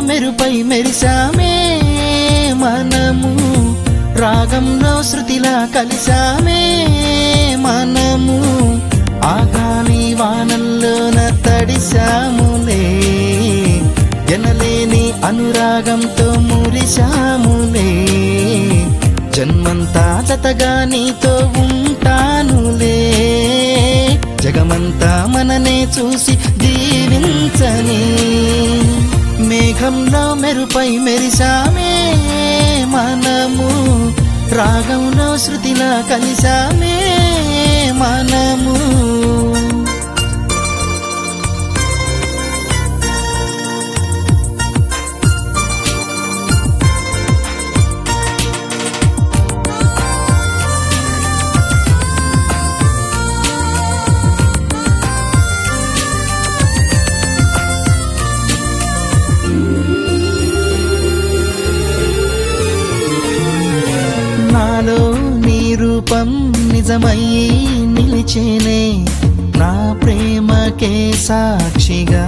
మెరుపై మెరిసామే మనము రాగంలో శృతిలా కలిసామే మనము ఆగాలి వానల్లోన తడిశాములే ఎనలేని అనురాగంతో మురిశాములే జన్మంతా జతగా నీతో ఉంటానులే జగమంతా మననే చూసి దీవించని మేఘంలో మెరుపై మెరిసామే మనము రాగంలో శృతిలా కలిసామే మనము నాలో నీ రూపం నిజమయ్యి నిలిచేనే నా ప్రేమకే సాక్షిగా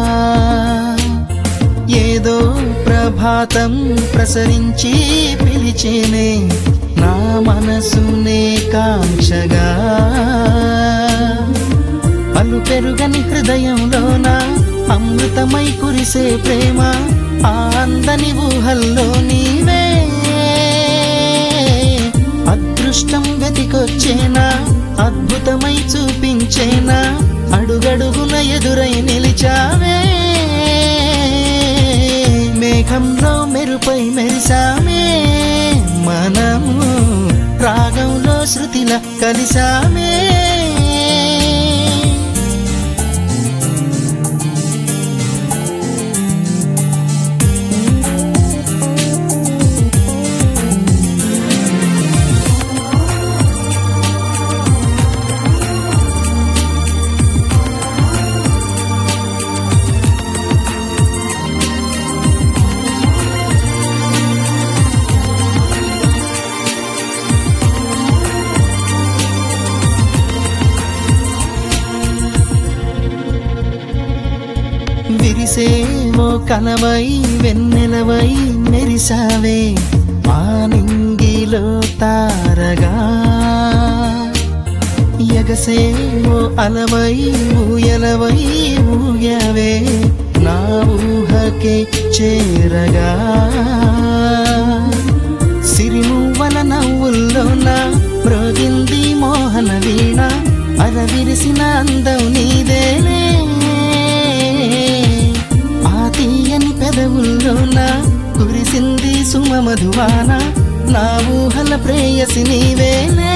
ఏదో ప్రభాతం ప్రసరించి పిలిచేనే నా మనసునే కాంక్షగా పలు పెరుగని హృదయంలోన అమృతమై కురిసే ప్రేమ ఆ అందని ఊహల్లో నీవే అదృష్టం వెతికొచ్చేనా అద్భుతమై చూపించేనా అడుగడుగున ఎదురై నిలిచావే మేఘంలో మెరుపై మెరిసామే మనము రాగంలో శృతిల కలిసామే విరిసే ఓ కలవై వెన్నెలవై మెరిసావే మానింగిలో తారగా ఎగసే ఓ అలవై ఊయలవై ఊయవే నా ఊహకే చేరగా సిరిమువ్వల నవ్వుల్లోన మ్రోగింది మోహన వీణ అరవిరిసిన అందం నీదేలే ఆ తీయని పెదవుల్లోన కురిసింది సుమ మధువాన నా ఊహల ప్రేయసి నీవేలే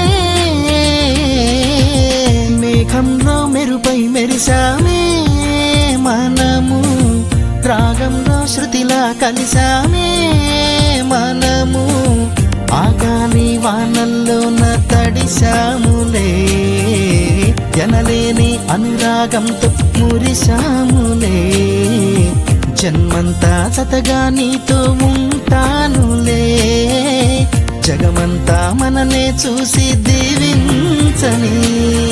మేఘంలో మెరుపై మెరిసామే మనము రాగంలో శృతిలా కలిసామే మనము ఆగాలి వానల్లోన తడిశాములే జనలేని అనురాగంతో మురిశాములే జన్మంతా సతగా నీతో ఉంటానులే జగమంతా మననే చూసి దీవించని